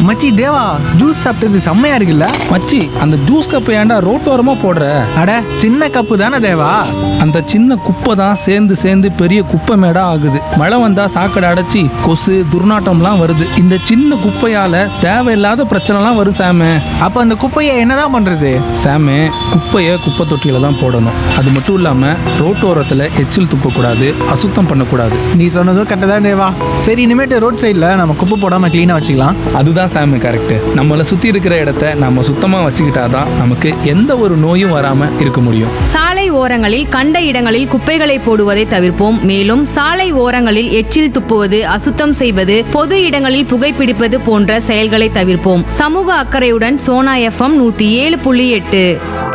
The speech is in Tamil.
மச்சி தேவா ஜூஸ் சாப்பிட்டது செம்மையா இருக்குல்ல மச்சி அந்த ஜூஸ் கப்பை ஏன்டா ரோட்டோரமா போடுற அட சின்ன கப்பு தானே தேவா அந்த சின்ன குப்பை தான் சேர்ந்து சேர்ந்து பெரிய குப்பை மேடா ஆகுது மழை வந்தா சாக்கடை அடைச்சி கொசு துர்நாற்றம்லாம் வருது இந்த சின்ன குப்பையால தேவையில்லாத பிரச்சனைலாம் வரும் சாமு அப்ப அந்த குப்பையை என்னதான் பண்றது சாமு குப்பையை குப்பை தொட்டியில தான் போடணும் அது மட்டும் இல்லாம ரோட்டோரத்துல எச்சில் துப்பக்கூடாது அசுத்தம் பண்ணக்கூடாது நீ சொன்னதும் கரெக்டாக தான் தேவா சரி இனிமேட்டு ரோட் சைடில் நம்ம குப்பை போடாம க்ளீனாக வச்சுக்கலாம் அதுதான் சாமி கரெக்ட் நம்மளை சுத்தி இருக்கிற இடத்த நம்ம சுத்தமா வச்சுக்கிட்டாதான் நமக்கு எந்த ஒரு நோயும் வராம இருக்க முடியும் சாலை ஓரங்களில் கண்ட இடங்களில் குப்பைகளை போடுவதை தவிர்ப்போம் மேலும் சாலை ஓரங்களில் எச்சில் துப்புவது அசுத்தம் செய்வது பொது இடங்களில் புகைப்பிடிப்பது போன்ற செயல்களை தவிர்ப்போம் சமூக அக்கறையுடன் சோனா எஃப்எம் நூத்தி ஏழு புள்ளி எட்டு